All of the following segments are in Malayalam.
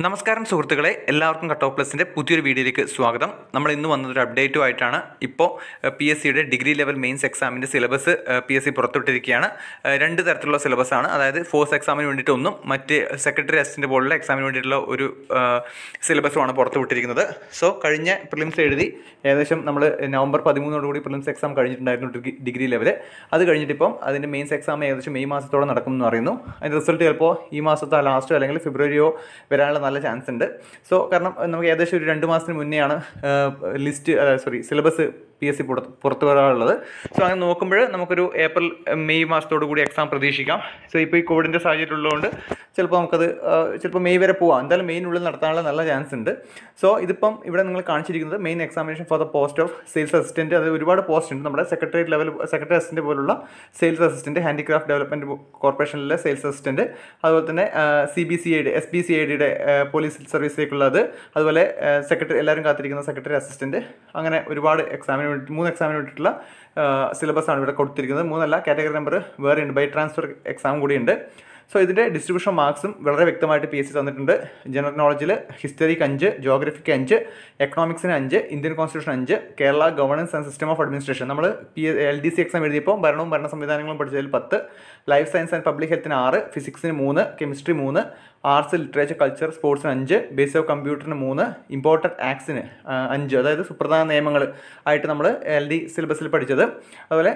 നമസ്കാരം സുഹൃത്തുക്കളെ എല്ലാവർക്കും കട്ട് ഓഫ് പ്ലസിൻ്റെ പുതിയൊരു വീഡിയോയിലേക്ക് സ്വാഗതം നമ്മൾ ഇന്ന് വന്നതൊരു അപ്ഡേറ്റുമായിട്ടാണ് ഇപ്പോൾ പി എസ് സിയുടെ ഡിഗ്രി ലെവൽ മെയിൻസ് എക്സാമിൻ്റെ സിലബസ് പി എസ് സി പുറത്തുവിട്ടിരിക്കുകയാണ് ഏഹ് രണ്ട് തരത്തിലുള്ള സിലബസ് ആണ് അതായത് ഫോഴ്സ് എക്സാമിന് വേണ്ടിയിട്ട് ഒന്നും മറ്റ് സെക്രട്ടറി അസിസ്റ്റൻ്റ് പോലുള്ള എക്സാമിന് വേണ്ടിയിട്ടുള്ള ഒരു സിലബസുമാണ് പുറത്തുവിട്ടിരിക്കുന്നത് സോ കഴിഞ്ഞ പ്രിലിംസ് എഴുതി ഏകദേശം നമ്മൾ നവംബർ പതിമൂന്നോടുകൂടി പ്രിലിംസ് എക്സാം കഴിഞ്ഞിട്ടുണ്ടായിരുന്നു ഡിഗ്രി ഡിഗ്രി ലെവൽ അത് കഴിഞ്ഞിട്ട് ഇപ്പം അതിൻ്റെ മെയിൻസ് എക്സാം ഏകദേശം മെയ് മാസത്തോടെ നടക്കും എന്ന് പറയുന്നു അതിൻ്റെ റിസൾട്ട് ചിലപ്പോൾ ഈ മാസത്തെ ലാസ്റ്റോ അല്ലെങ്കിൽ ഫെബ്രുവരിയോ വരാനുള്ള നല്ല ചാൻസ് ഉണ്ട് സോ കാരണം നമുക്ക് ഏകദേശം ഒരു രണ്ട് മാസത്തിന് മുന്നെയാണ് list sorry syllabus P S C പുറത്തു വരാറുള്ളത് സോ അങ്ങനെ നോക്കുമ്പോൾ നമുക്കൊരു ഏപ്രിൽ മെയ് മാസത്തോടു കൂടി എക്സാം പ്രതീക്ഷിക്കാം സോ ഇപ്പോൾ ഈ കോവിഡിൻ്റെ സാഹചര്യം ഉള്ളതുകൊണ്ട് ചിലപ്പോൾ നമുക്കത് ആ, ചിലപ്പോൾ മെയ് വരെ പോവാം എന്തായാലും മെയിനുള്ളിൽ നടത്താനുള്ള നല്ല ചാൻസ് ഉണ്ട് സോ ഇതിപ്പം ഇവിടെ നിങ്ങൾ കാണിച്ചിരിക്കുന്നത് main examination for the post of sales assistant അത് ഒരുപാട് പോസ്റ്റ് ഉണ്ട് നമ്മുടെ സെക്രട്ടറി ലെവൽ സെക്രട്ടറി അസിസ്റ്റൻറ്റ് പോലുള്ള സെയിൽസ് അസിസ്റ്റൻറ്റ് ഹാൻഡിക്രാഫ്റ്റ് ഡെവലപ്മെൻറ്റ് കോർപ്പറേഷനിലെ സെയിൽസ് അസിസ്റ്റൻറ്റ് അതുപോലെ തന്നെ C B C I D S B C I ഡിയുടെ പോലീസ് സർവീസിലേക്കുള്ളത് അതുപോലെ സെക്രട്ടറി എല്ലാവരും കാത്തിരിക്കുന്ന സെക്രട്ടറി അസിസ്റ്റൻറ്റ് അങ്ങനെ ഒരുപാട് എക്സാമിന് വേണ്ടി മൂന്ന് എക്സാമിന് വേണ്ടിയിട്ടുള്ള സിലബസ് ആണ് ഇവിടെ കൊടുത്തിരിക്കുന്നത് മൂന്നല്ല കാറ്റഗറി നമ്പർ വേറെ ഉണ്ട് ബൈ ട്രാൻസ്ഫർ എക്സാം കൂടിയുണ്ട് സോ ഇതിൻ്റെ ഡിസ്ട്രിബ്യൂഷൻ മാർക്സും വളരെ വ്യക്തമായിട്ട് പി എസ് സി തന്നിട്ടുണ്ട് ജനറൽ നോളജിൽ ഹിസ്റ്ററിക്ക് അഞ്ച് ജോഗ്രഫിക്ക് അഞ്ച് എക്കണോമിക്സിന് അഞ്ച് ഇന്ത്യൻ കോൺസ്റ്റിറ്റ്യൂഷൻ അഞ്ച് Kerala governance and system of administration നമ്മൾ P L D C exam എഴുതിയപ്പോൾ ഭരണവും ഭരണ സംവിധാനങ്ങളും പഠിച്ചതിൽ പത്ത് ലൈഫ് സയൻസ് ആൻഡ് പബ്ലിക് ഹെൽത്തിന് ആറ് ഫിസിക്സിന് മൂന്ന് കെമിസ്ട്രി മൂന്ന് ആർട്സ് ലിറ്ററേച്ചർ കൾച്ചർ സ്പോർട്സിന് അഞ്ച് ബേസ് ഓഫ് കമ്പ്യൂട്ടറിന് മൂന്ന് ഇമ്പോർട്ടൻറ്റ് ആക്ട്സിന് അഞ്ച് അതായത് സുപ്രധാന നിയമങ്ങൾ ആയിട്ട് നമ്മൾ എൽ ഡി സിലബസിൽ പഠിച്ചത് അതുപോലെ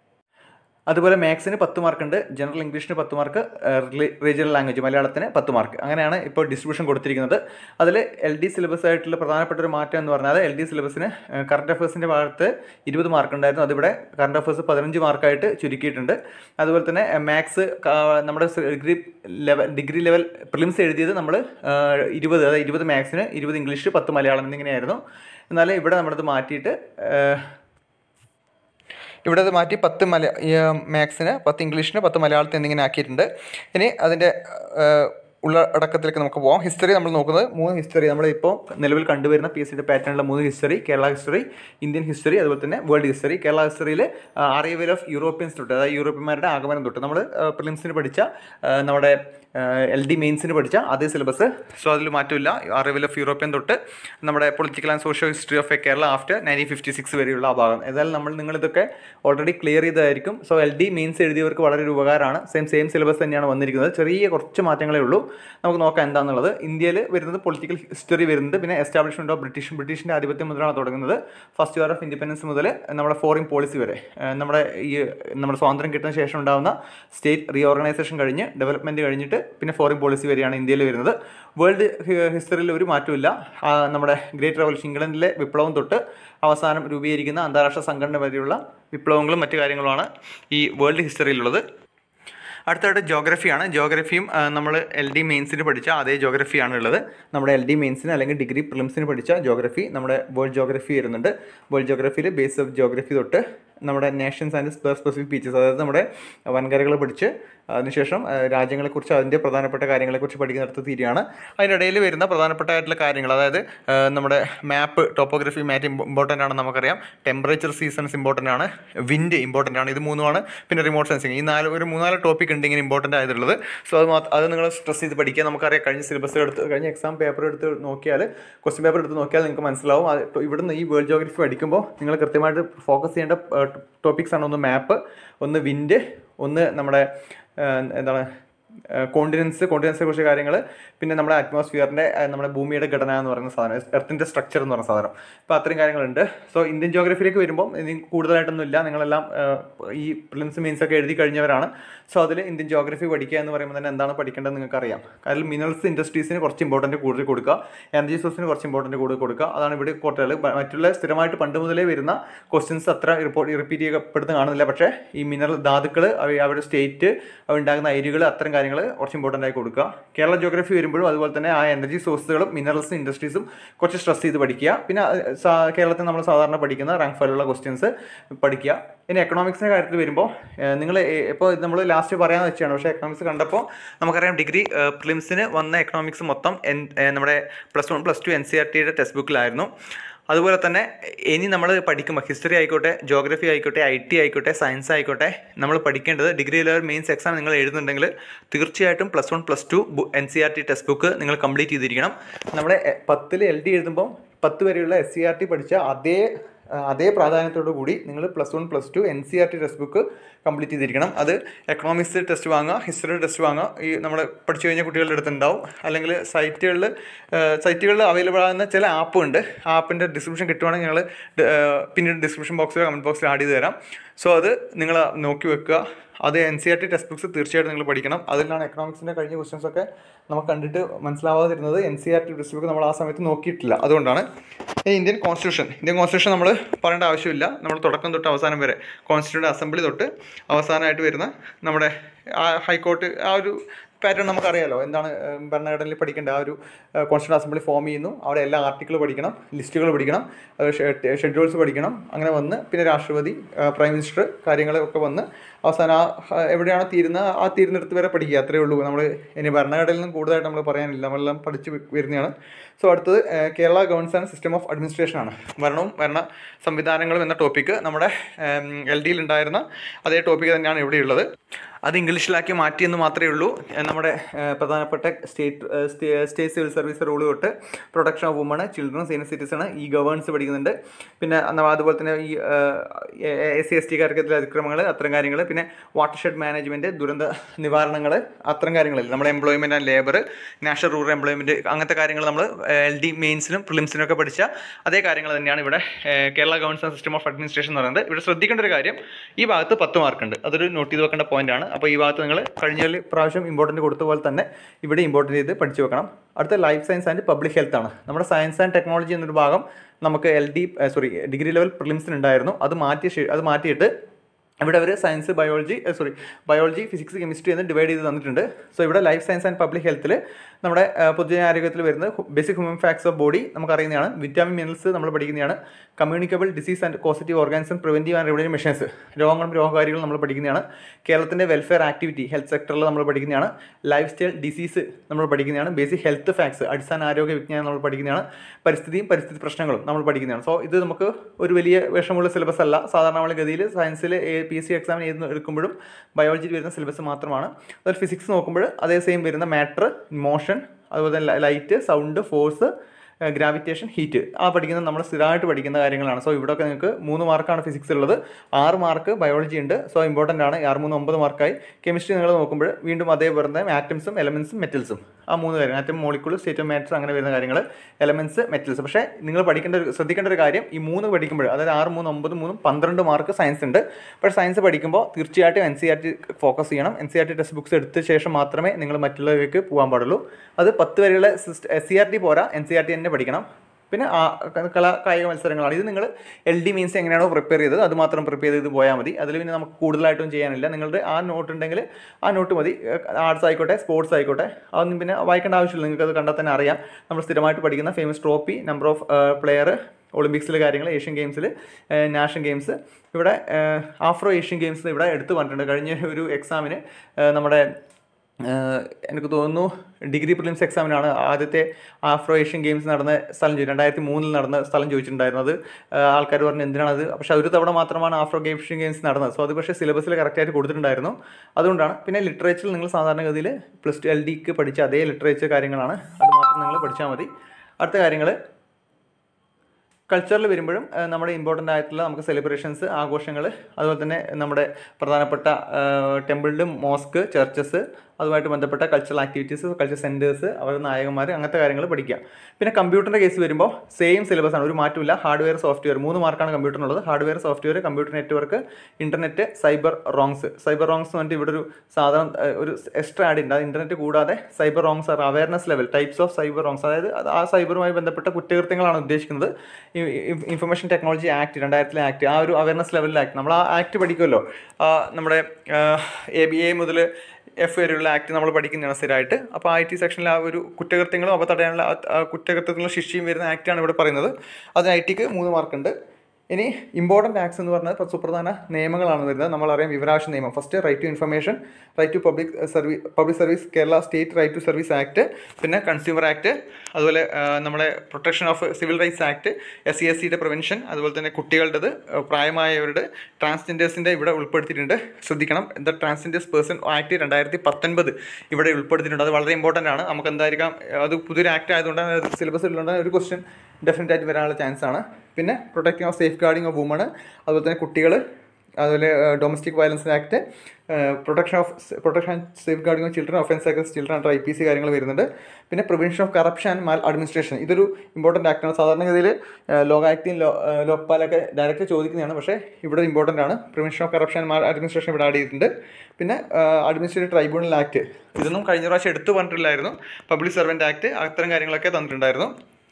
അതുപോലെ മാത്സിന് പത്ത് മാർക്ക് ഉണ്ട് ജനറൽ ഇംഗ്ലീഷിന് പത്ത് മാർക്ക് റീജിയണൽ ലാംഗ്വേജ് മലയാളത്തിന് പത്ത് മാർക്ക് അങ്ങനെയാണ് ഇപ്പോൾ ഡിസ്ട്രിബ്യൂഷൻ കൊടുത്തിരിക്കുന്നത് അതിൽ എൽ ഡി സിലബസ് ആയിട്ടുള്ള പ്രധാനപ്പെട്ട ഒരു മാറ്റം എന്ന് പറഞ്ഞാൽ എൽ ഡി സിലബസിന് കറണ്ട് അഫയേഴ്സിൻ്റെ ഭാഗത്ത് ഇരുപത് മാർക്ക് ഉണ്ടായിരുന്നു അതിവിടെ കറണ്ട് അഫയേഴ്സ് പതിനഞ്ച് മാർക്കായിട്ട് ചുരുക്കിയിട്ടുണ്ട് അതുപോലെ തന്നെ മാത്സ് നമ്മുടെ degree level degree level prelims എഴുതിയത് നമ്മൾ ഇരുപത് അതായത് ഇരുപത് മാത്സിന് ഇരുപത് ഇംഗ്ലീഷ് പത്ത് മലയാളം എന്നിങ്ങനെയായിരുന്നു എന്നാൽ ഇവിടെ നമ്മളത് മാറ്റിയിട്ട് ഏഹ്, ഇവിടെ അത് മാറ്റി പത്ത് മല മാത്സിന് പത്ത് ഇംഗ്ലീഷിന് പത്ത് മലയാളത്തിന് എന്നിങ്ങനെ ആക്കിയിട്ടുണ്ട് ഇനി അതിൻ്റെ ഉള്ളടക്കത്തിലേക്ക് നമുക്ക് പോകാം ഹിസ്റ്ററി നമ്മൾ നോക്കുന്നത് മൂന്ന് ഹിസ്റ്ററി നമ്മളിപ്പോൾ നിലവിൽ കണ്ടുവരുന്ന പി എസ് സിയുടെ പാറ്റേണിലുള്ള മൂന്ന് history Kerala history Indian history അതുപോലെ തന്നെ വേൾഡ് ഹിസ്റ്ററി കേരള ഹിസ്റ്ററിയിൽ അറിയവൽ ഓഫ് യൂറോപ്യൻസ് തൊട്ട് അതായത് യൂറോപ്യന്മാരുടെ ആഗമനം തൊട്ട് നമ്മൾ പ്രിലിംസിന് പഠിച്ച ആ, നമ്മുടെ എൽ ഡി മെയിൻസിന് പഠിച്ച അതേ സിലബസ് സോ അതിൽ മാറ്റമില്ല അറിവിൽ ഓഫ് യൂറോപ്യൻ തൊട്ട് നമ്മുടെ political and social history of a Kerala after nineteen fifty six വരെയുള്ള ആ ഭാഗം ഏതായാലും നമ്മൾ നിങ്ങളിതൊക്കെ ഓൾറെഡി ക്ലിയർ ചെയ്തതായിരിക്കും സോ എൽ ഡി മെയിൻസ് എഴുതിയവർക്ക് വളരെ ഒരു ഉപകാരമാണ് സെയിം സെയിം സിലബസ് തന്നെയാണ് വന്നിരിക്കുന്നത് ചെറിയ കുറച്ച് മാറ്റങ്ങളേ ഉള്ളൂ നമുക്ക് നോക്കാം എന്താണെന്നുള്ളത് ഇന്ത്യയിൽ വരുന്നത് പൊളിറ്റിക്കൽ ഹിസ്റ്ററി വരുന്നത് പിന്നെ എസ്റ്റാബ്ലിഷ്മെൻറ്റ് ഓഫ് ബ്രിട്ടീഷ് ബ്രിട്ടീഷിൻ്റെ ആധിപത്യം മുതലാണ് തുടങ്ങുന്നത് ഫസ്റ്റ് ഇയർ ഓഫ് ഇൻഡിപെൻഡൻസ് മുതൽ നമ്മുടെ ഫോറിൻ പോളിസി വരെ ഏഹ് നമ്മുടെ ഈ നമ്മുടെ സ്വാതന്ത്ര്യം കിട്ടുന്ന ശേഷം ഉണ്ടാകുന്ന സ്റ്റേറ്റ് റീഓർഗനൈസേഷൻ കഴിഞ്ഞ് ഡെവലപ്മെൻറ്റ് കഴിഞ്ഞിട്ട് പിന്നെ ഫോറിൻ പോളിസി വരെയാണ് ഇന്ത്യയിൽ വരുന്നത് വേൾഡ് ഹിസ്റ്ററിയിൽ ഒരു മാറ്റമില്ല ആ, നമ്മുടെ ഗ്രേറ്റ് റവല്യൂഷൻ ഇംഗ്ലണ്ടിലെ വിപ്ലവം തൊട്ട് അവസാനം രൂപീകരിക്കുന്ന അന്താരാഷ്ട്ര സംഘടന വരെയുള്ള വിപ്ലവങ്ങളും മറ്റു കാര്യങ്ങളുമാണ് ഈ വേൾഡ് ഹിസ്റ്ററിയിലുള്ളത് അടുത്തായിട്ട് ജോഗ്രഫിയാണ് ജോഗ്രഫിയും നമ്മൾ എൽ ഡി മെയിൻസിന് പഠിച്ച അതേ ജോഗ്രഫിയാണ് ഉള്ളത് നമ്മുടെ എൽ ഡി മെയിൻസിന് അല്ലെങ്കിൽ ഡിഗ്രി പ്രിലിംസിന് പഠിച്ച ജോഗ്രഫി നമ്മുടെ വേൾഡ് ജോഗ്രഫി വരുന്നുണ്ട് വേൾഡ് ജോഗ്രഫിയിൽ ബേസ് ഓഫ് ജോഗ്രഫി തൊട്ട് നമ്മുടെ നേഷൻസ് ആൻഡ് സ്പെസിഫിക് ബീച്ചസ് അതായത് നമ്മുടെ വൻകരകൾ പഠിച്ച് അതിനുശേഷം ആ, രാജ്യങ്ങളെക്കുറിച്ച് അതിൻ്റെ പ്രധാനപ്പെട്ട കാര്യങ്ങളെക്കുറിച്ച് പഠിക്കുന്നിടത്ത് തീരുകയാണ് അതിനിടയിൽ വരുന്ന പ്രധാനപ്പെട്ട ആയിട്ടുള്ള കാര്യങ്ങൾ അതായത് ആ, നമ്മുടെ മാപ്പ് ടോപ്പോഗ്രഫി മാറ്റ് ഇമ്പോർട്ടൻ്റ് ആണ് നമുക്കറിയാം ടെമ്പറേച്ചർ സീസൺസ് ഇമ്പോർട്ടൻ്റ് ആണ് വിൻഡ് ഇമ്പോർട്ടൻ്റ് ആണ് ഇത് മൂന്നുമാണ് പിന്നെ റിമോട്ട് സെൻസിങ് ഈ നാല് ഒരു മൂന്നാല് ടോപ്പിക് ഉണ്ട് ഇങ്ങനെ ഇമ്പോർട്ടൻ്റ് ആയിട്ടുള്ളത് സോ അത് മാത്രം അത് നിങ്ങൾ സ്ട്രെസ് ചെയ്ത് പഠിക്കുക നമുക്കറിയാം കഴിഞ്ഞ സിലബസ് എടുത്ത് കഴിഞ്ഞ എക്സാം പേപ്പർ എടുത്ത് നോക്കിയാൽ ക്വസ്റ്റ്യൻ പേപ്പർ എടുത്ത് നോക്കിയാൽ നിങ്ങൾക്ക് മനസ്സിലാവും അത് ഇപ്പൊ ഇവിടുന്ന് ഈ വേൾഡ് ജോഗ്രഫി പഠിക്കുമ്പോൾ നിങ്ങൾ കൃത്യമായിട്ട് ഫോക്കസ് ചെയ്യേണ്ട ടോപ്പിക്സ് ആണ് ഒന്ന് മാപ്പ് ഒന്ന് വിൻഡ് ഒന്ന് നമ്മുടെ ആ, എന്താണ് കോണ്ടിനൻസ് കോണ്ടിനൻസിനെ കുറിച്ച് കാര്യങ്ങൾ പിന്നെ നമ്മുടെ അറ്റ്മോസ്ഫിയറിൻ്റെ നമ്മുടെ ഭൂമിയുടെ ഘടന എന്ന് പറയുന്ന സാധനം എർത്തിൻ്റെ സ്ട്രക്ചർ എന്ന് പറയുന്ന സാധനം അപ്പോൾ അത്രയും കാര്യങ്ങളുണ്ട് സോ ഇന്ത്യൻ ജോഗ്രഫിയിലേക്ക് വരുമ്പോൾ ഇനി കൂടുതലായിട്ടൊന്നും ഇല്ല നിങ്ങളെല്ലാം ആ, ഈ പ്രിലിംസ് മീൻസ് ഒക്കെ എഴുതി കഴിഞ്ഞവരാണ് സോ അതിൽ ഇന്ത്യൻ ജോഗ്രഫി പഠിക്കുക എന്ന് പറയുമ്പോൾ തന്നെ എന്താണ് പഠിക്കേണ്ടത് നിങ്ങൾക്ക് അറിയാം കാരണം മിനറൽസ് ഇൻഡസ്ട്രീസിന് കുറച്ച് ഇമ്പോർട്ടൻറ്റ് കൂടുതൽ കൊടുക്കുക എനർജി സോഴ്സിന് കുറച്ച് ഇമ്പോർട്ടൻറ്റ് കൂടുതൽ കൊടുക്കുക അതാണ് ഇവിടെ കോട്ടകൾ മറ്റുള്ള സ്ഥിരമായിട്ട് പണ്ട് മുതലേ വരുന്ന ക്വസ്റ്റ്യൻസ് അത്ര റിപ്പോർട്ട് റിപ്പീറ്റ് ചെയ്യപ്പെടുന്ന കാണുന്നില്ല പക്ഷേ ഈ മിനറൽ ധാതുക്കൾ അവരുടെ സ്റ്റേറ്റ് ഉണ്ടാകുന്ന അരികൾ അത്തരം കാര്യങ്ങൾ കുറച്ച് ഇമ്പോർട്ടൻ്റ് ആയി കൊടുക്കുക കേരള ജോഗ്രഫി വരുമ്പോഴും അതുപോലെ തന്നെ ആ എനർജി സോഴ്സുകളും മിനറൽസും ഇൻഡസ്ട്രീസും കുറച്ച് സ്ട്രെസ് ചെയ്ത് പഠിക്കുക പിന്നെ അത് സാ- കേരളത്തിൽ നമ്മൾ സാധാരണ പഠിക്കുന്ന റാങ്ക് ഫയലുള്ള ക്വസ്റ്റ്യൻസ് പഠിക്കുക ഇനി എക്കണോമിക്സിൻ്റെ കാര്യത്തിൽ വരുമ്പോൾ നിങ്ങൾ ഇപ്പോൾ നമ്മൾ ലാസ്റ്റ് പറയാമെന്ന് വെച്ചാണ് പക്ഷേ എക്കണോമിക്സ് കണ്ടപ്പോൾ നമുക്കറിയാം ഡിഗ്രി പ്രിലിംസിന് വന്ന എക്കണോമിക്സ് മൊത്തം എൻ ഏ, നമ്മുടെ plus one plus two N C R ടിയുടെ ടെക്സ്റ്റ് ബുക്കിലായിരുന്നു അതുപോലെ തന്നെ ഇനി നമ്മൾ പഠിക്കുമ്പോൾ ഹിസ്റ്ററി ആയിക്കോട്ടെ ജോഗ്രഫി ആയിക്കോട്ടെ ഐ ടി ആയിക്കോട്ടെ സയൻസ് ആയിക്കോട്ടെ നമ്മൾ പഠിക്കേണ്ടത് ഡിഗ്രി ലെവൽ മെയിൻസ് എക്സാം നിങ്ങൾ എഴുതുന്നുണ്ടെങ്കിൽ തീർച്ചയായിട്ടും plus one plus two N C R T text book നിങ്ങൾ കംപ്ലീറ്റ് ചെയ്തിരിക്കണം നമ്മുടെ പത്തിൽ എൽ ഡി എഴുതുമ്പോൾ പത്ത് വരെയുള്ള എസ് സി ആർ ടി പഠിച്ച അതേ ആ, അതേ പ്രാധാന്യത്തോടു കൂടി നിങ്ങൾ plus one plus two N C R T text book complete ചെയ്തിരിക്കണം അത് എക്കണോമിക്സ് ടെസ്റ്റ് വാങ്ങുക ഹിസ്റ്ററി ടെസ്റ്റ് വാങ്ങുക ഈ നമ്മൾ പഠിച്ചു കഴിഞ്ഞ കുട്ടികളുടെ അടുത്ത് ഉണ്ടാവും അല്ലെങ്കിൽ സൈറ്റുകളിൽ സൈറ്റുകളിൽ അവൈലബിൾ ആകുന്ന ചില ആപ്പ് ഉണ്ട് ആ ആപ്പിൻ്റെ ഡിസ്ക്രിപ്ഷൻ കിട്ടുവാണെങ്കിൽ ഞങ്ങൾ പിന്നീട് ഡിസ്ക്രിപ്ഷൻ ബോക്സിൽ കമൻറ്റ് ബോക്സിൽ ആഡ് ചെയ്ത് തരാം സോ അത് നിങ്ങൾ നോക്കി വെക്കുക അത് N C R T text books തീർച്ചയായിട്ടും നിങ്ങൾ പഠിക്കണം അതിലാണ് എക്കണോമിക്സിൻ്റെ കഴിഞ്ഞ ക്വസ്റ്റ്യൻസ് ഒക്കെ നമുക്ക് കണ്ടിട്ട് മനസ്സിലാവാതിരുന്നത് N C R T text book നമ്മൾ ആ സമയത്ത് നോക്കിയിട്ടില്ല അതുകൊണ്ടാണ് ഈ ഇന്ത്യൻ കോൺസ്റ്റിറ്റ്യൂഷൻ ഇന്ത്യൻ കോൺസ്റ്റിറ്റ്യൂഷൻ നമ്മൾ പറയേണ്ട ആവശ്യമില്ല നമ്മൾ തുടക്കം തൊട്ട് അവസാനം വരെ കോൺസ്റ്റിറ്റ്യൂഷൻ അസംബ്ലി തൊട്ട് അവസാനമായിട്ട് വരുന്ന നമ്മുടെ ആ ഹൈക്കോർട്ട് ആ ഒരു പാറ്റേൺ നമുക്കറിയാലോ എന്താണ് ഏഹ്, ഭരണഘടനയിൽ പഠിക്കേണ്ട ആ ഒരു കോൺസ്റ്റിറ്റ്യൂഷൻ അസംബ്ലി ഫോം ചെയ്യുന്നു അവിടെ എല്ലാ ആർട്ടിക്കിൾ പഠിക്കണം ലിസ്റ്റുകൾ പഠിക്കണം ഷെഡ്യൂൾസ് പഠിക്കണം അങ്ങനെ വന്ന് പിന്നെ രാഷ്ട്രപതി ഏഹ്, പ്രൈം മിനിസ്റ്റർ കാര്യങ്ങളൊക്കെ വന്ന് അവസാനം ആ ആ, എവിടെയാണോ തീരുന്നത് ആ തീരുന്നിടത്ത് വരെ പഠിക്കുക അത്രയേ ഉള്ളൂ നമ്മൾ ഇനി ഭരണഘടനയിൽ നിന്നും കൂടുതലായിട്ട് നമ്മൾ പറയാനില്ല നമ്മളെല്ലാം പഠിച്ച് വ- വരുന്നതാണ് സോ അടുത്തത് ഏഹ്, Kerala government and system of administration ആണ് ഭരണവും ഭരണ സംവിധാനങ്ങളും എന്ന ടോപ്പിക്ക് നമ്മുടെ എൽ ഡിയിൽ ഉണ്ടായിരുന്ന അതേ ടോപ്പിക്ക് തന്നെയാണ് ഇവിടെയുള്ളത് അത് ഇംഗ്ലീഷിലാക്കി മാറ്റിയെന്ന് മാത്രമേ ഉള്ളൂ ഏഹ്, നമ്മുടെ ഏഹ്, പ്രധാനപ്പെട്ട state state civil service rule തൊട്ട് protection of women children senior citizen ഈ ഗവേൺസ് പഠിക്കുന്നുണ്ട് പിന്നെ അന്ന- അതുപോലെ തന്നെ ഈ എസ് സി എസ് ടിക്കാർക്ക് അതിക്രമങ്ങൾ അത്തരം കാര്യങ്ങൾ പിന്നെ വാട്ടർ ഷെഡ് മാനേജ്മെൻറ്റ് ദുരന്ത നിവാരണങ്ങൾ അത്തരം കാര്യങ്ങളിൽ നമ്മുടെ employment and labour national rural employment അങ്ങനത്തെ കാര്യങ്ങൾ നമ്മൾ എൽ ഡി മെയിൻസിനും പ്രിലിംസിനും ഒക്കെ പഠിച്ച അതേ കാര്യങ്ങൾ തന്നെയാണ് ഇവിടെ ഏഹ്, Kerala government system of administration എന്ന് പറയുന്നത് ഇവിടെ ശ്രദ്ധിക്കേണ്ട ഒരു കാര്യം ഈ ഭാഗത്ത് പത്ത് മാർക്കുണ്ട് അതൊരു നോട്ട് ചെയ്ത് വെക്കേണ്ട പോയിന്റ് ആണ് അപ്പോൾ ഈ ഭാഗത്ത് നിങ്ങൾ കഴിഞ്ഞ പ്രാവശ്യം ഇമ്പോർട്ടൻറ്റ് കൊടുത്ത പോലെ തന്നെ ഇവിടെ ഇമ്പോർട്ടൻറ്റ് ചെയ്ത് പഠിച്ചു വെക്കണം അടുത്ത life science and public health ആണ് നമ്മുടെ സയൻസ് ആൻഡ് ടെക്നോളജി എന്നൊരു ഭാഗം നമുക്ക് L D sorry degree level പ്രിലിംസിന് ഉണ്ടായിരുന്നു അത് മാറ്റിയ ശേ- അത് മാറ്റിയിട്ട് ഇവിടെ അവർ science biology sorry biology physics chemistry എന്ന് ഡിവൈഡ് ചെയ്ത് തന്നിട്ടുണ്ട് സോ ഇവിടെ ലൈഫ് സയൻസ് ആൻഡ് പബ്ലിക് ഹെൽത്തിൽ നമ്മുടെ ഏഹ്, പൊതുജനാരോഗ്യത്തിൽ വരുന്ന basic human facts of body നമുക്കറിയുന്നതാണ് വിറ്റാമിൻ മിനറൽസ് നമ്മൾ പഠിക്കുന്നതാണ് communicable disease and positive organism preventive and റെവഡിങ് measures രോഗങ്ങളും രോഗകാരികളും നമ്മൾ പഠിക്കുന്നതാണ് കേരളത്തിൻ്റെ വെൽഫെയർ ആക്ടിവിറ്റി ഹെൽത്ത് സെക്ടറിൽ നമ്മൾ പഠിക്കുന്നതാണ് ലൈഫ് സ്റ്റൈൽ ഡിസീസ് നമ്മൾ പഠിക്കുന്നതാണ് ബേസിക് ഹെൽത്ത് ഫാക്ട്സ് അടിസ്ഥാന ആരോഗ്യ വിജ്ഞാനം നമ്മൾ പഠിക്കുന്നതാണ് പരിസ്ഥിതിയും പരിസ്ഥിതി പ്രശ്നങ്ങളും നമ്മൾ പഠിക്കുന്നതാണ് സോ ഇത് നമുക്ക് ഒരു വലിയ വിഷമുള്ള സിലബസ് അല്ല സാധാരണ നമ്മൾ ഗതിയിൽ സയൻസിൽ പി എസ് സി എക്സാമിന് എഴുതുന്ന എടുക്കുമ്പോഴും ബയോളജിയിൽ വരുന്ന സിലബസ് മാത്രമാണ് അതിൽ ഫിസിക്സ് നോക്കുമ്പോൾ അതേ സെയിം വരുന്ന മാറ്റർ മോഷൻ അതുപോലെ തന്നെ light sound force gravitation heat ആ പഠിക്കുന്ന നമ്മൾ സ്ഥിരമായിട്ട് പഠിക്കുന്ന കാര്യങ്ങളാണ് സോ ഇവിടെയൊക്കെ നിങ്ങൾക്ക് മൂന്ന് മാർക്കാണ് ഫിസിക്സ് ഉള്ളത് ആറ് മാർക്ക് ബയോളജി ഉണ്ട് സോ ഇമ്പോർട്ടൻ്റ് ആണ് ആറ് മൂന്ന് ഒമ്പത് മാർക്കായി കെമിസ്ട്രി നിങ്ങൾ നോക്കുമ്പോൾ വീണ്ടും അതേ വരുന്ന ആറ്റംസും എലമെൻസും മെറ്റൽസും ആ മൂന്ന് കാര്യം atom molecule state of matter അങ്ങനെ വരുന്ന കാര്യങ്ങൾ എലമെൻസ് മെറ്റൽസ് പക്ഷേ നിങ്ങൾ പഠിക്കേണ്ട ഒരു ശ്രദ്ധിക്കേണ്ട ഒരു കാര്യം ഈ മൂന്ന് പഠിക്കുമ്പോൾ അതായത് ആറ് മൂന്ന് ഒമ്പത് മൂന്നും പന്ത്രണ്ട് മാർക്ക് സയൻസ് ഉണ്ട് പക്ഷേ സയൻസ് പഠിക്കുമ്പോൾ തീർച്ചയായിട്ടും N C R T focus ചെയ്യണം N C R T text books എടുത്ത ശേഷം മാത്രമേ നിങ്ങൾ മറ്റുള്ളവർക്ക് പോകാൻ പാടുള്ളൂ അത് പത്ത് വരെയുള്ള എസ് സി ആർ ടി പോരാ എൻ സി ആർ ടി തന്നെ പഠിക്കണം പിന്നെ ആ ക- കലാ കായിക മത്സരങ്ങളാണ് ഇത് നിങ്ങൾ എൽ ഡി മീൻസ് എങ്ങനെയാണോ പ്രിപ്പയർ ചെയ്തത് അത് മാത്രം പ്രിപ്പയർ ചെയ്ത് പോയാൽ മതി അതിൽ പിന്നെ നമുക്ക് കൂടുതലായിട്ടും ചെയ്യാനില്ല നിങ്ങളുടെ ആ നോട്ട് ഉണ്ടെങ്കിൽ ആ നോട്ട് മതി ആർട്സ് ആയിക്കോട്ടെ സ്പോർട്സ് ആയിക്കോട്ടെ അതൊന്നും പിന്നെ വായിക്കേണ്ട ആവശ്യമില്ല നിങ്ങൾക്ക് അത് കണ്ടാൽ തന്നെ അറിയാം നമ്മൾ സ്ഥിരമായിട്ട് പഠിക്കുന്ന famous trophy number of player ഒളിമ്പിക്സിലെ കാര്യങ്ങൾ ഏഷ്യൻ ഗെയിംസിൽ നാഷണൽ ഗെയിംസ് ഇവിടെ ആഫ്രോ ഏഷ്യൻ ഗെയിംസ് ഇവിടെ എടുത്തു പറഞ്ഞിട്ടുണ്ട് കഴിഞ്ഞ ഒരു എക്സാമിന് നമ്മുടെ ഏഹ് എനിക്ക് തോന്നുന്നു ഡിഗ്രി പ്രിലിംസ് എക്സാമിനാണ് ആദ്യത്തെ ആഫ്രോ ഏഷ്യൻ ഗെയിംസ് നടന്ന സ്ഥലം ചോദിച്ചു രണ്ടായിരത്തി മൂന്നിൽ നടന്ന സ്ഥലം ചോദിച്ചിട്ടുണ്ടായിരുന്നത് ആൾക്കാർ പറഞ്ഞു എന്തിനാണത് പക്ഷേ ഒരു തവണ മാത്രമാണ് ആഫ്രോ ഏഷ്യൻ ഗെയിംസ് നടന്നത് സോ അത് പക്ഷേ സിലബസിൽ കറക്റ്റായിട്ട് കൊടുത്തിട്ടുണ്ടായിരുന്നു അതുകൊണ്ടാണ് പിന്നെ ലിറ്ററേച്ചറിൽ നിങ്ങൾ സാധാരണഗതിയിൽ പ്ലസ് ടു എൽ ഡിക്ക് പഠിച്ച അതേ ലിറ്ററേച്ചർ കാര്യങ്ങളാണ് അത് മാത്രം നിങ്ങൾ പഠിച്ചാൽ മതി അടുത്ത കാര്യങ്ങൾ കൾച്ചറിൽ വരുമ്പോഴും ഏഹ്, നമ്മുടെ ഇമ്പോർട്ടൻ്റ് ആയിട്ടുള്ള നമുക്ക് സെലിബ്രേഷൻസ് ആഘോഷങ്ങൾ അതുപോലെ തന്നെ നമ്മുടെ പ്രധാനപ്പെട്ട ടെമ്പിളിലും മോസ്ക് ചർച്ചസ് അതുമായിട്ട് ബന്ധപ്പെട്ട കൾച്ചറൽ ആക്ടിവിറ്റീസ് കൾച്ചർ സെൻറ്റേഴ്സ് അവരുടെ നായകന്മാർ അങ്ങനത്തെ കാര്യങ്ങൾ പഠിക്കുക പിന്നെ കമ്പ്യൂട്ടറിൻ്റെ കേസ് വരുമ്പോൾ സെയിം സിലബസ് ആണ് ഒരു മാറ്റമില്ല ഹാർഡ്വെയർ സോഫ്റ്റ്വെയർ മൂന്ന് മാർക്കാണ് കമ്പ്യൂട്ടറിനുള്ളത് hardware software computer network internet cyber wrongs cyber wrongs എന്ന് പറഞ്ഞിട്ട് ഇവിടെ ഒരു സാധാരണ ഏഹ്, ഒരു എക്സ്ട്രാ ആഡ് ഉണ്ട് അത് ഇൻ്റർനെറ്റ് കൂടാതെ cyber wrongs are awareness level types of cyber wrongs അതായത് അത് ആ സൈബറുമായി ബന്ധപ്പെട്ട കുറ്റകൃത്യങ്ങളാണ് ഉദ്ദേശിക്കുന്നത് ഇൻഫർമേഷൻ ടെക്നോളജി ആക്ട് രണ്ടായിരത്തിലെ ആക്ട് ആ ഒരു അവയർനെസ് ലെവലിലെ ആക്ട് നമ്മൾ ആ ആക്ട് പഠിക്കുമല്ലോ ആ, നമ്മുടെ എ ബി എ മുതൽ എഫ് വരെയുള്ള ആക്ട് നമ്മൾ പഠിക്കുന്നതാണ് സ്ഥിരമായിട്ട് അപ്പോൾ ഐ ടി സെക്ഷനിൽ ആ ഒരു കുറ്റകൃത്യങ്ങളും അപ്പോൾ തടയാനുള്ള ആ- ആ കുറ്റകൃത്യത്തിനുള്ള ശിക്ഷയും വരുന്ന ആക്റ്റാണ് ഇവിടെ പറയുന്നത് അതിന് ഐ ടിക്ക് മൂന്ന് മാർക്കുണ്ട് ഇനി ഇമ്പോർട്ടൻറ്റ് ആക്ട്സ് എന്ന് പറഞ്ഞാൽ ഇപ്പോൾ സുപ്രധാന നിയമങ്ങളാണ് വരുന്നത് നമ്മളറിയാം വിവരാവകാശ നിയമം first right to information right to public service public service Kerala state right to service act പിന്നെ കൺസ്യൂമർ ആക്ട് അതുപോലെ ആ, നമ്മുടെ protection of civil rights act S C S സിയുടെ പ്രിവെൻഷൻ അതുപോലെ തന്നെ കുട്ടികളുടേത് ആ, പ്രായമായവരുടെ ട്രാൻസ്ജെൻഡേഴ്സിൻ്റെ ഇവിടെ ഉൾപ്പെടുത്തിയിട്ടുണ്ട് ശ്രദ്ധിക്കണം ദ ട്രാൻസ്ജെൻഡേഴ്സ് പേഴ്സൺ ആക്ട് രണ്ടായിരത്തി പത്തൊൻപത് ഇവിടെ ഉൾപ്പെടുത്തിയിട്ടുണ്ട് അത് വളരെ ഇമ്പോർട്ടൻ്റ് ആണ് നമുക്ക് എന്തായിരിക്കാം അത് പുതിയൊരു ആക്ട് ആയതുകൊണ്ട് സിലബസ് ഉള്ളതുകൊണ്ട് ഒരു ക്വസ്റ്റ്യൻ ഡെഫിനറ്റ് ആയിട്ട് വരാനുള്ള ചാൻസ് ആണ് പിന്നെ protecting of safeguarding of women അതുപോലെ തന്നെ കുട്ടികൾ അതുപോലെ domestic violence act protection of protection and safeguarding of children offence against children under I P C കാര്യങ്ങൾ വരുന്നുണ്ട് പിന്നെ prevention of corruption and maladministration ഇതൊരു ഇമ്പോർട്ടൻ്റ് ആക്ടാണ് സാധാരണഗതിയിൽ ലോകാക്ടിയും ലോ ലോക്പാലൊക്കെ ഡയറക്റ്റ് ചോദിക്കുന്നതാണ് പക്ഷേ ഇവിടെ ഇമ്പോർട്ടൻ്റ് ആണ് prevention of corruption and maladministration ഇവിടെ ആഡ് ചെയ്തിട്ടുണ്ട് പിന്നെ അഡ്മിനിസ്ട്രേറ്റീവ് ട്രൈബ്യൂണൽ ആക്ട് ഇതൊന്നും കഴിഞ്ഞ പ്രാവശ്യം എടുത്തു പറഞ്ഞിട്ടില്ലായിരുന്നു പബ്ലിക് സർവൻറ്റ് ആക്ട് അത്തരം കാര്യങ്ങളൊക്കെ തന്നിട്ടുണ്ടായിരുന്നു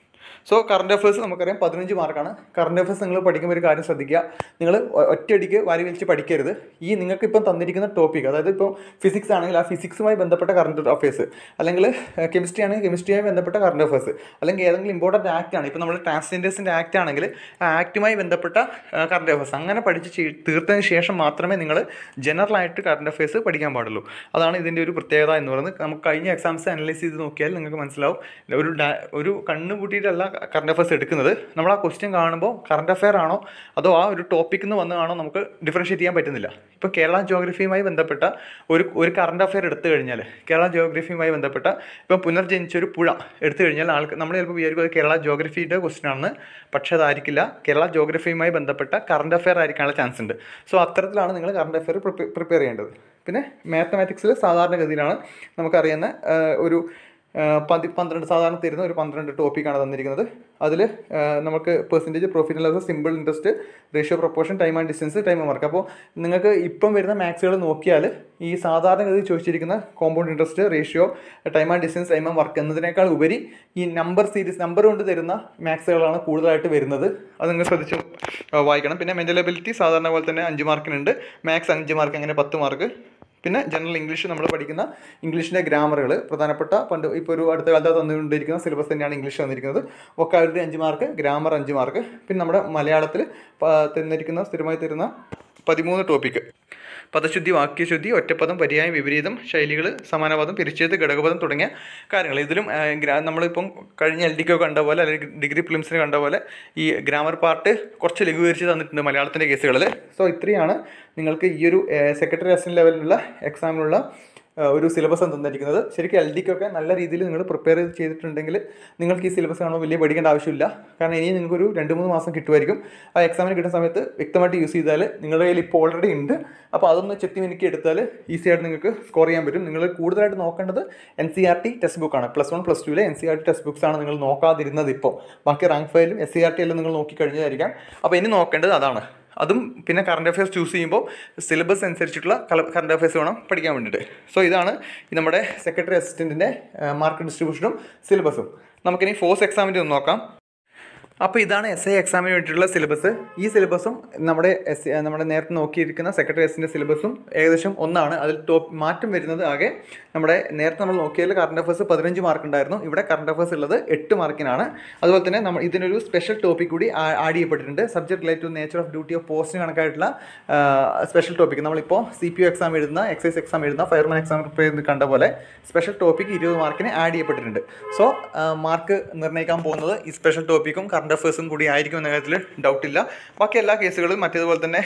സോ കറണ്ട് അഫയേഴ്സ് നമുക്കറിയാം പതിനഞ്ച് മാർക്കാണ് കറണ്ട് അഫയേഴ്സ് നിങ്ങൾ പഠിക്കുമ്പോൾ ഒരു കാര്യം ശ്രദ്ധിക്കുക നിങ്ങൾ ഒ- ഒറ്റയടിക്ക് വാരി വലിച്ച് പഠിക്കരുത് ഈ നിങ്ങൾക്ക് ഇപ്പം തന്നിരിക്കുന്ന ടോപ്പിക് അതായത് ഇപ്പോൾ ഫിസിക്സ് ആണെങ്കിൽ ആ ഫിസിക്സുമായി ബന്ധപ്പെട്ട കറണ്ട് അഫയേഴ്സ് അല്ലെങ്കിൽ കെമിസ്ട്രി ആണെങ്കിൽ കെമിസ്ട്രിയുമായി ബന്ധപ്പെട്ട കറണ്ട് അഫയേഴ്സ് അല്ലെങ്കിൽ ഏതെങ്കിലും ഇമ്പോർട്ടൻറ്റ് ആക്ട് ആണ് ഇപ്പോൾ നമ്മൾ ട്രാൻസ്ജെൻഡേഴ്സിൻ്റെ ആക്ട് ആണെങ്കിൽ ആ ആക്റ്റുമായി ബന്ധപ്പെട്ട കറണ്ട് അഫയേഴ്സ് അങ്ങനെ പഠിച്ച് ചെയ്- തീർത്തതിന് ശേഷം മാത്രമേ നിങ്ങൾ ജനറൽ ആയിട്ട് കറണ്ട് അഫയേഴ്സ് പഠിക്കാൻ പാടുള്ളൂ അതാണ് ഇതിൻ്റെ ഒരു പ്രത്യേകത എന്ന് പറയുന്നത് നമുക്ക് കഴിഞ്ഞ എക്സാംസ് അനലൈസ് ചെയ്ത് നോക്കിയാൽ നിങ്ങൾക്ക് മനസ്സിലാവും ഒരു ഡാ- ഒരു കണ്ണ് കൂട്ടിയിട്ടല്ല കറണ്ട് അഫയേഴ്സ് എടുക്കുന്നത് നമ്മൾ ആ ക്വസ്റ്റ്യൻ കാണുമ്പോൾ കറണ്ട് അഫെയർ ആണോ അതോ ആ ഒരു ടോപ്പിക്കിൽ നിന്ന് വന്നതാണോ നമുക്ക് ഡിഫറൻഷ്യേറ്റ് ചെയ്യാൻ പറ്റുന്നില്ല ഇപ്പോൾ കേരള ജോഗ്രഫിയുമായി ബന്ധപ്പെട്ട ഒരു ഒരു കറണ്ട് അഫെയർ എടുത്തു കഴിഞ്ഞാൽ കേരള ജോഗ്രഫിയുമായി ബന്ധപ്പെട്ട ഇപ്പം പുനർജനിച്ച ഒരു പുഴ എടുത്തു കഴിഞ്ഞാൽ ആൾക്ക് നമ്മൾ ചിലപ്പോൾ വിചാരിക്കും അത് കേരള ജോഗ്രഫിയുടെ ക്വസ്റ്റ്യൻ ആണെന്ന് പക്ഷേ അതായിരിക്കില്ല കേരള ജോഗ്രഫിയുമായി ബന്ധപ്പെട്ട കറണ്ട് അഫെയർ ആയിരിക്കാനുള്ള ചാൻസ് ഉണ്ട് സോ അത്തരത്തിലാണ് നിങ്ങൾ കറണ്ട് അഫെയർ പ്രിപ്പയർ ചെയ്യേണ്ടത് പിന്നെ മാത്തമാറ്റിക്സിൽ സാധാരണഗതിയിലാണ് നമുക്കറിയുന്ന ആ, ഒരു ആ, പതി പന്ത്രണ്ട് സാധാരണ തരുന്ന ഒരു പന്ത്രണ്ട് ടോപ്പിക്കാണ് തന്നിരിക്കുന്നത് അതിൽ നമുക്ക് percentage profit loss simple interest ratio proportion time and distance time mark അപ്പോൾ നിങ്ങൾക്ക് ഇപ്പം വരുന്ന മാത്സുകൾ നോക്കിയാൽ ഈ സാധാരണഗതി ചോദിച്ചിരിക്കുന്ന compound interest ratio time and distance time and work എന്നതിനേക്കാൾ ഉപരി ഈ നമ്പർ സീരീസ് നമ്പർ കൊണ്ട് തരുന്ന മാത്സുകളാണ് കൂടുതലായിട്ട് വരുന്നത് അത് നിങ്ങൾ ശ്രദ്ധിച്ച് ആ, വായിക്കണം പിന്നെ മെൻ്റൽ എബിലിറ്റി സാധാരണ പോലെ തന്നെ അഞ്ച് മാർക്കിനുണ്ട് മാത്സ് അഞ്ച് മാർക്ക് അങ്ങനെ പത്ത് മാർക്ക് പിന്നെ ജനറൽ ഇംഗ്ലീഷ് നമ്മൾ പഠിക്കുന്ന ഇംഗ്ലീഷിൻ്റെ ഗ്രാമറുകൾ പ്രധാനപ്പെട്ട പണ്ട് ഇപ്പോൾ ഒരു അടുത്ത കാലത്ത് തന്നുകൊണ്ടിരിക്കുന്ന സിലബസ് തന്നെയാണ് ഇംഗ്ലീഷ് തന്നിരിക്കുന്നത് വൊക്കാബുലറി അഞ്ച് മാർക്ക് ഗ്രാമർ അഞ്ച് മാർക്ക് പിന്നെ നമ്മുടെ മലയാളത്തിൽ തന്നിരിക്കുന്ന സ്ഥിരമായി തരുന്ന പതിമൂന്ന് ടോപ്പിക്ക് പദശുദ്ധി വാക്യശുദ്ധി ഒറ്റപ്പദം പര്യായം വിപരീതം ശൈലികൾ സമാനപദം പിരിച്ചെഴുത്ത് ഘടകപദം തുടങ്ങിയ കാര്യങ്ങൾ ഇതിലും ആ, ഗ്രാ- നമ്മളിപ്പം കഴിഞ്ഞ എൽ ഡിക്കോ കണ്ട പോലെ അല്ലെങ്കിൽ ഡിഗ്രി ഫിലിംസിന് കണ്ട പോലെ ഈ ഗ്രാമർ പാർട്ട് കുറച്ച് ലഘൂകരിച്ച് തന്നിട്ടുണ്ട് മലയാളത്തിൻ്റെ കേസുകളിൽ സോ ഇത്രയാണ് നിങ്ങൾക്ക് ഈ ഒരു സെക്രട്ടറി അസിസ്റ്റന്റ് ലെവലിലുള്ള എക്സാമിനുള്ള ആ, ഒരു സിലബസ് തന്നിരിക്കുന്നത് ശരിക്കും എൽ ഡിക്കൊക്കെ നല്ല രീതിയിൽ നിങ്ങൾ പ്രിപ്പയർ ചെയ്തിട്ടുണ്ടെങ്കിൽ നിങ്ങൾക്ക് ഈ സിലബസ് കാണുമ്പോൾ വലിയ പഠിക്കേണ്ട ആവശ്യമില്ല കാരണം ഇനി നിങ്ങൾക്കൊരു രണ്ട് മൂന്ന് മാസം കിട്ടുമായിരിക്കും ആ എക്സാമിന് കിട്ടുന്ന സമയത്ത് വ്യക്തമായിട്ട് യൂസ് ചെയ്താൽ നിങ്ങളുടെ കയ്യിൽ ഇപ്പോൾ ഓൾറെഡി ഉണ്ട് അപ്പോൾ അതൊന്ന് ചെത്തി മിനുക്കി എടുത്താൽ ഈസി ആയിട്ട് നിങ്ങൾക്ക് സ്കോർ ചെയ്യാൻ പറ്റും നിങ്ങൾ കൂടുതലായിട്ട് നോക്കേണ്ടത് N C R T text ബുക്കാണ് പ്ലസ് വൺ പ്ലസ് ടുവിലെ N C R T text books ആണ് നിങ്ങൾ നോക്കാതിരുന്നത് ഇപ്പോൾ ബാക്കി റാങ്ക് ഫയലും എസ് സി ആർ ടി എല്ലാം നിങ്ങൾ നോക്കി കഴിഞ്ഞതായിരിക്കാം അപ്പോൾ ഇനി നോക്കേണ്ടത് അതാണ് അതും പിന്നെ കറണ്ട് അഫയേഴ്സ് ചൂസ് ചെയ്യുമ്പോൾ സിലബസ് അനുസരിച്ചിട്ടുള്ള കറണ്ട് അഫയേഴ്സ് വേണം പഠിക്കാൻ വേണ്ടിയിട്ട് സോ ഇതാണ് ഈ നമ്മുടെ സെക്രട്ടറി അസിസ്റ്റൻറ്റിൻ്റെ മാർക്ക് ഡിസ്ട്രിബ്യൂഷനും സിലബസും നമുക്കിനി ഫോഴ്സ് എക്സാമിൻ്റെ ഒന്ന് നോക്കാം അപ്പോൾ ഇതാണ് എസ് ഐ എക്സാമിന് വേണ്ടിയിട്ടുള്ള സിലബസ് ഈ സിലബസും നമ്മുടെ എസ് നമ്മുടെ നേരത്തെ നോക്കിയിരിക്കുന്ന സെക്രട്ടറി എസിൻ്റെ സിലബസും ഏകദേശം ഒന്നാണ് അതിൽ ടോപ്പ് മാറ്റം വരുന്നത് ആകെ നമ്മുടെ നേരത്തെ നമ്മൾ നോക്കിയാൽ കറണ്ട് അഫയേഴ്സ് പതിനഞ്ച് മാർക്ക് ഉണ്ടായിരുന്നു ഇവിടെ കറണ്ട് അഫയേഴ്സ് ഉള്ളത് എട്ട് മാർക്കിനാണ് അതുപോലെ തന്നെ നമ്മൾ ഇതിനൊരു സ്പെഷ്യൽ ടോപ്പിക് കൂടി ആഡ് ചെയ്യപ്പെട്ടിട്ടുണ്ട് subject related to nature of duty of പോസ്റ്റിന് കണക്കായിട്ടുള്ള സ്പെഷ്യൽ ടോപ്പിക് നമ്മളിപ്പോൾ സി പി യു എക്സാം എഴുതുന്ന എക്സൈസ് എക്സാം എഴുതുന്ന ഫയർമാൻ എക്സാം പ്രിപ്പയർ ചെയ്ത് കണ്ട പോലെ സ്പെഷ്യൽ ടോപ്പിക് ഇരുപത് മാർക്കിന് ആഡ് ചെയ്യപ്പെട്ടിട്ടുണ്ട് സോ മാർക്ക് നിർണ്ണയിക്കാൻ പോകുന്നത് ഈ സ്പെഷ്യൽ ടോപ്പിക്കും കറണ്ട് അഫയേഴ്സും കൂടി ആയിരിക്കും എന്ന കാര്യത്തിൽ ഡൗട്ടില്ല ബാക്കി എല്ലാ കേസുകളും മറ്റേതുപോലെ തന്നെ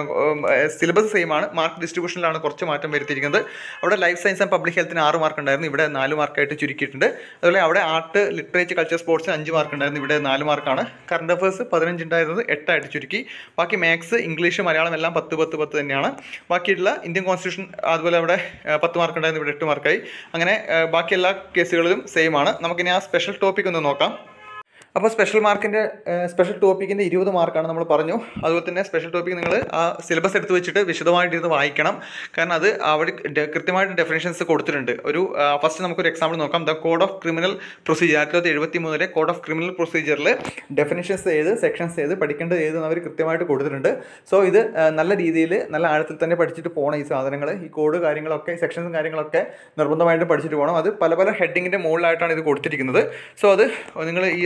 സിലബസ് സെയിം ആണ് മാർക്ക് ഡിസ്ട്രിബ്യൂഷനിലാണ് കുറച്ച് മാറ്റം വരുത്തിയിരിക്കുന്നത് അവിടെ ലൈഫ് സയൻസ് ആൻഡ് പബ്ലിക് ഹെൽത്തിന് ആറ് മാർക്ക് ഉണ്ടായിരുന്നു ഇവിടെ നാല് മാർക്കായിട്ട് ചുരുക്കിയിട്ടുണ്ട് അതുപോലെ അവിടെ ആർട്ട് ലിറ്ററേച്ചർ കൾച്ചർ സ്പോർട്സിന് അഞ്ച് മാർക്ക് ഉണ്ടായിരുന്നു ഇവിടെ നാല് മാർക്കാണ് കറണ്ട് അഫയേഴ്സ് പതിനഞ്ച് ഉണ്ടായിരുന്നത് എട്ടായിട്ട് ചുരുക്കി ബാക്കി മാത്സ് ഇംഗ്ലീഷ് മലയാളം എല്ലാം പത്ത് പത്ത് പത്ത് തന്നെയാണ് ബാക്കിയുള്ള ഇന്ത്യൻ കോൺസ്റ്റിറ്റ്യൂഷൻ അതുപോലെ അവിടെ ആ, പത്ത് മാർക്ക് ഉണ്ടായിരുന്നു ഇവിടെ എട്ട് മാർക്കായി അങ്ങനെ ആ, ബാക്കി എല്ലാ കേസുകളിലും സെയിം ആണ് നമുക്കിനി ആ സ്പെഷ്യൽ ടോപ്പിക് ഒന്ന് നോക്കാം അപ്പോൾ സ്പെഷ്യൽ മാർക്കിൻ്റെ സ്പെഷ്യൽ ടോപ്പിക്കിൻ്റെ ഇരുപത് മാർക്കാണ് നമ്മൾ പറഞ്ഞു അതുപോലെ തന്നെ സ്പെഷ്യൽ ടോപ്പിക് നിങ്ങൾ ആ സിലബസ് എടുത്ത് വെച്ചിട്ട് വിശദമായിട്ട് ഇത് വായിക്കണം കാരണം അത് അവിടെ ഡെ- കൃത്യമായിട്ട് ഡെഫിനേഷൻസ് കൊടുത്തിട്ടുണ്ട് ഒരു ഫസ്റ്റ് നമുക്കൊരു എക്സാമ്പിൾ നോക്കാം the code of criminal procedure ആയിരത്തി തൊള്ളായിരത്തി എഴുപത്തി മൂന്നിലെ കോഡ് ഓഫ് ക്രിമിനൽ പ്രൊസീജിയറിൽ ഡെഫിനേഷൻസ് ഏത് സെക്ഷൻസ് ഏത് പഠിക്കേണ്ടത് ഏത് എന്ന് അവർ കൃത്യമായിട്ട് കൊടുത്തിട്ടുണ്ട് സോ ഇത് ആ, നല്ല രീതിയിൽ നല്ല ആഴത്തിൽ തന്നെ പഠിച്ചിട്ട് പോകണം ഈ സാധനങ്ങൾ ഈ കോഡ് കാര്യങ്ങളൊക്കെ സെക്ഷൻസും കാര്യങ്ങളൊക്കെ നിർബന്ധമായിട്ട് പഠിച്ചിട്ട് പോകണം അത് പല പല ഹെഡിങ്ങിൻ്റെ മുകളിലായിട്ടാണ് ഇത് കൊടുത്തിരിക്കുന്നത് സോ അത് നിങ്ങൾ ഈ ആ സെക്ഷൻ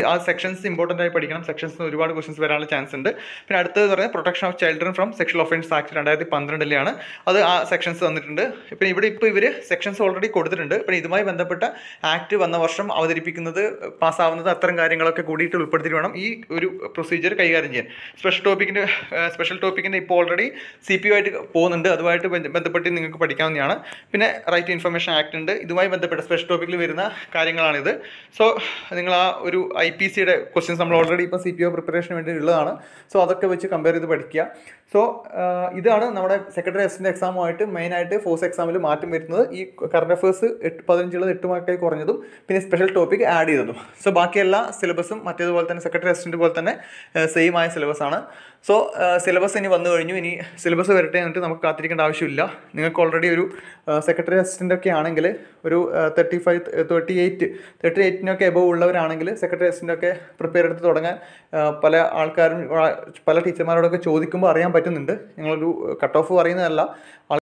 സെക്ഷൻസ് ഇമ്പോർട്ടൻ്റ് ആയി പഠിക്കണം സെക്ഷൻസ് ഒരുപാട് ക്വസ്റ്റൻസ് വരാനുള്ള ചാൻസ് ഉണ്ട് പിന്നെ അടുത്തത് പറയുന്നത് protection of children from sexual offence act രണ്ടായിരത്തി പന്ത്രണ്ടിലെയാണ് അത് ആ സെക്ഷൻസ് തന്നിട്ടുണ്ട് പിന്നെ ഇവിടെ ഇപ്പോൾ ഇവർ സെക്ഷൻസ് ഓൾറെഡി കൊടുത്തിട്ടുണ്ട് പിന്നെ ഇതുമായി ബന്ധപ്പെട്ട ആക്ട് വന്ന വർഷം അവതരിപ്പിക്കുന്നത് പാസ്സാവുന്നത് അത്തരം കാര്യങ്ങളൊക്കെ കൂടിയിട്ട് ഉൾപ്പെടുത്തി വേണം ഈ ഒരു പ്രൊസീജിയർ കൈകാര്യം ചെയ്യാൻ സ്പെഷ്യൽ ടോപ്പിക്കിൻ്റെ സ്പെഷ്യൽ ടോപ്പിക്കിൻ്റെ ഇപ്പോൾ ഓൾറെഡി സി പി ആയിട്ട് പോകുന്നുണ്ട് അതുമായിട്ട് ബന്ധ- ബന്ധപ്പെട്ട് നിങ്ങൾക്ക് പഠിക്കാവുന്നതാണ് പിന്നെ റൈറ്റ് ടു ഇൻഫർമേഷൻ ആക്ട് ഉണ്ട് ഇതുമായി ബന്ധപ്പെട്ട സ്പെഷ്യൽ ടോപ്പിക്കിൽ വരുന്ന കാര്യങ്ങളാണിത് സോ നിങ്ങൾ ആ ഒരു ഐ പി സിയുടെ ക്വസ്റ്റ്യൻസ് നമ്മൾ ഓൾറെഡി ഇപ്പോൾ സി പി ഒ പ്രിപ്പറേഷന് വേണ്ടി ഉള്ളതാണ് സോ അതൊക്കെ വെച്ച് കമ്പയർ ചെയ്ത് പഠിക്കുക സോ ഇതാണ് നമ്മുടെ സെക്രട്ടറി അസിസ്റ്റൻ്റ് എക്സാമുമായിട്ട് മെയിനായിട്ട് ഫോഴ്സ് എക്സാമിൽ മാറ്റം വരുന്നത് ഈ കറണ്ട് അഫേഴ്സ് എട്ട് പതിനഞ്ചുള്ളത് എട്ട് മാർക്കായി കുറഞ്ഞതും പിന്നെ സ്പെഷ്യൽ ടോപ്പിക് ആഡ് ചെയ്തതും സോ ബാക്കി എല്ലാ സിലബസും മറ്റേതുപോലെ തന്നെ സെക്രട്ടറി അസിസ്റ്റൻ്റ് പോലെ തന്നെ സെയിം ആയ സിലബസ് ആണ് സോ സിലബസ് ഇനി വന്നു കഴിഞ്ഞു ഇനി സിലബസ് വരട്ടെ എന്നിട്ട് നമുക്ക് കാത്തിരിക്കേണ്ട ആവശ്യമില്ല നിങ്ങൾക്ക് ഓൾറെഡി ഒരു സെക്രട്ടറി അസിസ്റ്റൻ്റ് ഒക്കെ ആണെങ്കിൽ ഒരു thirty five thirty eight thirty എയ്റ്റിനൊക്കെ എബവ് ഉള്ളവരാണെങ്കിൽ സെക്രട്ടറി അസിസ്റ്റൻ്റ് ഒക്കെ പ്രിപ്പയർ എടുത്ത് തുടങ്ങാൻ ആ, പല ആൾക്കാരും ആ, പല ടീച്ചർമാരോടൊക്കെ ചോദിക്കുമ്പോൾ അറിയാൻ പറ്റുന്നുണ്ട് ഞങ്ങളൊരു കട്ട് ഓഫ് പറയുന്നതല്ല ആൾ-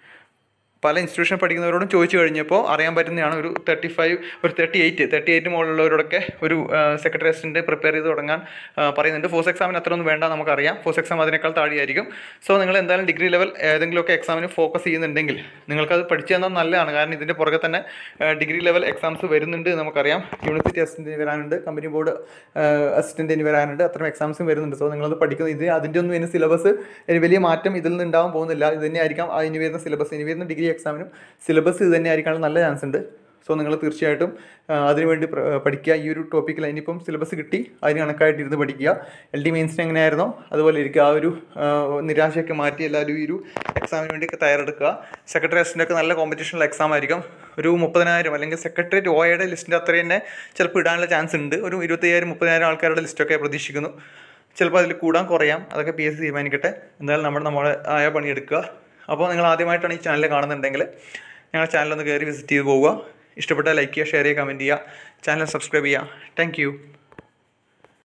പല ഇൻസ്റ്റിറ്റ്യൂഷൻ പഠിക്കുന്നവരോടും ചോദിച്ചു കഴിഞ്ഞപ്പോൾ അറിയാൻ പറ്റുന്നതാണ് ഒരു തേർട്ടി ഫൈവ് ഒരു തേർട്ടി എയ്റ്റ് തേർട്ടി എയ്റ്റ് മുകളിലുള്ളവരോടൊക്കെ ഒരു സെക്രട്ടറി അസിസ്റ്റൻ്റ് പ്രിപ്പയർ ചെയ്ത് തുടങ്ങാൻ ആ, പറയുന്നുണ്ട് ഫോഴ്സ് എക്സാമിന് അത്ര ഒന്നും വേണ്ട നമുക്കറിയാം ഫോഴ്സ് എക്സാം അതിനേക്കാൾ താഴെയായിരിക്കും സോ നിങ്ങൾ എന്തായാലും ഡിഗ്രി ലെവൽ ഏതെങ്കിലുമൊക്കെ എക്സാമിന് ഫോക്കസ് ചെയ്യുന്നുണ്ടെങ്കിൽ നിങ്ങൾക്കത് പഠിച്ചു തന്നാൽ നല്ലതാണ് കാരണം ഇതിൻ്റെ പുറകെ തന്നെ ഡിഗ്രി ലെവൽ എക്സാംസ് വരുന്നുണ്ട് എന്ന് നമുക്കറിയാം യൂണിവേഴ്സിറ്റി അസിസ്റ്റൻറ്റിന് വരാനുണ്ട് കമ്പനി ബോർഡ് അസിസ്റ്റൻറ്റിന് വരാനുണ്ട് അത്തരം എക്സാംസും വരുന്നുണ്ട് സോ നിങ്ങളത് പഠിക്കുന്നത് ഇത് അതിൻ്റെ ഒന്നും ഇനി സിലബസ് വലിയ മാറ്റം ഇതിൽ നിന്ന് ഉണ്ടാവാൻ പോകുന്നില്ല ഇത് തന്നെയായിരിക്കാം ആ ഇനി വരുന്ന സിലബസ് ഇനി വരുന്ന ഡിഗ്രി എക്സാമിനും സിലബസ് ഇത് തന്നെ ആയിരിക്കാനുള്ള നല്ല ചാൻസ് ഉണ്ട് സോ നിങ്ങൾ തീർച്ചയായിട്ടും ആ, അതിനുവേണ്ടി പ്ര- പഠിക്കുക ഈ ഒരു ടോപ്പിക്കിൽ ഇനിയിപ്പം സിലബസ് കിട്ടി അതിന് കണക്കായിട്ട് ഇരുന്ന് പഠിക്കുക എൽ ഡി മെയിൻസിന് എങ്ങനെയായിരുന്നോ അതുപോലെ ഇരിക്കുക ആ ഒരു ആ, നിരാശയൊക്കെ മാറ്റി എല്ലാവരും ഈ ഒരു എക്സാമിന് വേണ്ടിയൊക്കെ തയ്യാറെടുക്കുക സെക്രട്ടറി അസിസ്റ്റൻ്റൊക്കെ നല്ല കോമ്പറ്റീഷനുള്ള എക്സാം ആയിരിക്കും ഒരു മുപ്പതിനായിരം അല്ലെങ്കിൽ സെക്രട്ടേറിയറ്റ് ഒയുടെ ലിസ്റ്റിൻ്റെ അത്ര തന്നെ ചിലപ്പോൾ ഇടാനുള്ള ചാൻസ് ഉണ്ട് ഒരു ഇരുപത്തയ്യായിരം മുപ്പതിനായിരം ആൾക്കാരുടെ ലിസ്റ്റൊക്കെ പ്രതീക്ഷിക്കുന്നു ചിലപ്പോൾ അതിൽ കൂടാൻ കുറയാം അതൊക്കെ പി എസ് സി തീരുമാനിക്കട്ടെ എന്തായാലും നമ്മൾ നമ്മുടെ ആയ പണിയെടുക്കുക അപ്പോൾ നിങ്ങൾ ആദ്യമായിട്ടാണ് ഈ ചാനൽ കാണുന്നുണ്ടെങ്കിൽ ഞങ്ങളുടെ ചാനലൊന്ന് കയറി വിസിറ്റ് ചെയ്ത് പോവുക ഇഷ്ടപ്പെട്ടാൽ ലൈക്ക് ചെയ്യുക ഷെയർ ചെയ്യുക കമൻറ്റ് ചെയ്യുക ചാനൽ സബ്സ്ക്രൈബ് ചെയ്യുക താങ്ക്